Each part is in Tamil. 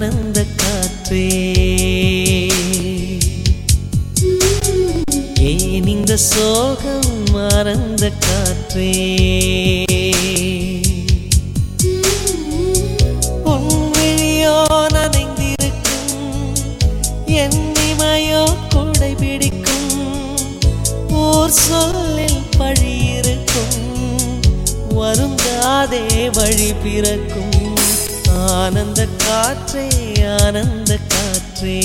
ஆனந்த காற்றே ஏன் இந்த சோகம் ஆனந்த காற்றே உன் விழியோ நனைந்திருக்கும் என் இமையோ கொடை பிடிக்கும் ஊர் சொல்லில் பழி இருக்கும் வருந்தாதே வழி பிறக்கும் ஆனந்த காற்றே ஆனந்த காற்றே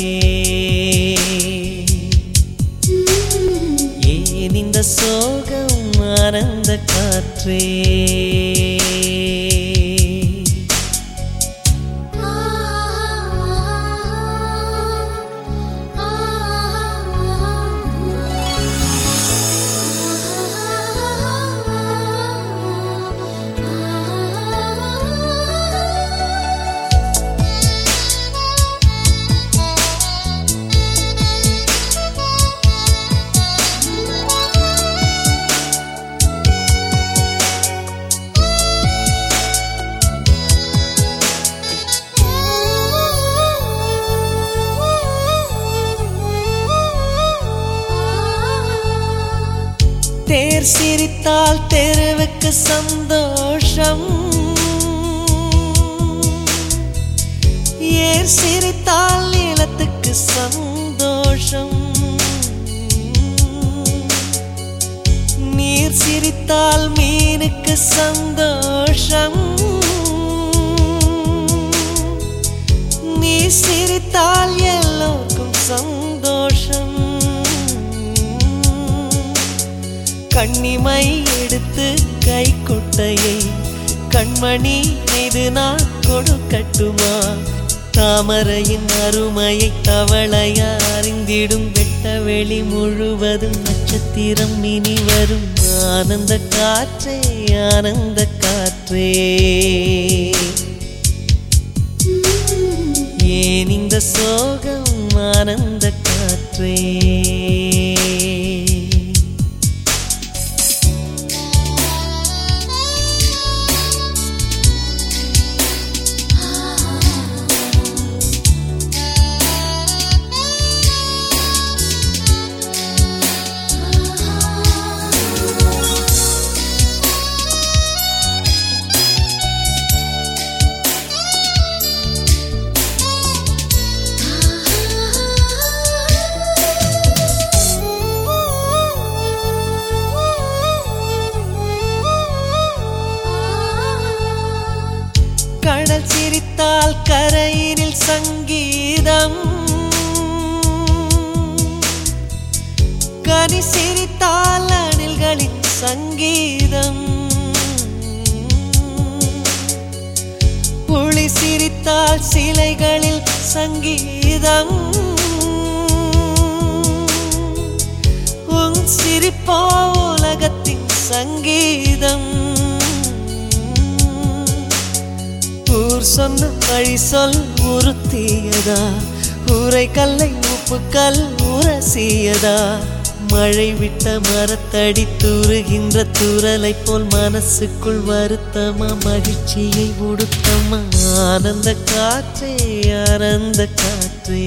ஏன் இந்த சோகம் ஆனந்த காற்றே தேர் சிரித்தால் தெருவுக்கு சந்தோஷம் ஏர் சிரித்தால் நிலத்துக்கு சந்தோஷம் நீர் சிரித்தால் மீனுக்கு சந்தோஷம் நீ சிரித்தால் எல்லோருக்கும் சந்தோஷம் கண்ணிமை எடுத்து கை கொட்டையை கண்மணி மீது நான் கொடுக்கட்டுமா தாமரையின் அருமையை தவளையா அறிந்திடும் வெட்ட வெளி முழுவதும் நட்சத்திரம் இனி வரும் ஆனந்த காற்றே ஆனந்த காற்றே ஏன் இந்த சோகம் ஆனந்த காற்றே கடல் சிரித்தால் கரையினில் சங்கீதம் கனி சிரித்தால் அணில்களின் சங்கீதம் புலி சிரித்தால் சிலைகளில் சங்கீதம் உன் சிரிப்போ உலகத்தின் சங்கீதம் ஊர் சொன்ன வழி சொல் உறுத்தியதா ஊரை கல்லை உப்பு கல் உரசியதா மழை விட்ட மரத்தடி தூறுகின்ற தூரலை போல் மனசுக்குள் வருத்தமா மகிழ்ச்சியை உடுத்தமா ஆனந்த காற்றே ஆனந்த காற்றே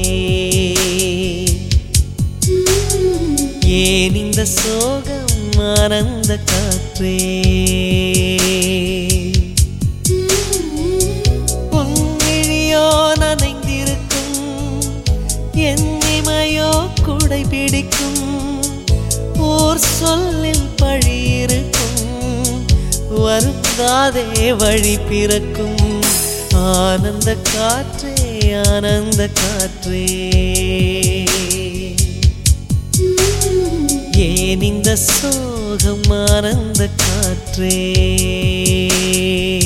ஏன் இந்த சோகம் ஆனந்த காற்றே பொன்னிழியோ நனைந்திருக்கும் என் இமையோ குடை பிடிக்கும் ஊர் சொல்லில் பழி இருக்கும் வருந்தாதே வழி பிறக்கும் ஆனந்த காற்றே ஆனந்த காற்றே ஏன் இந்த சோகம் ஆனந்த காற்றே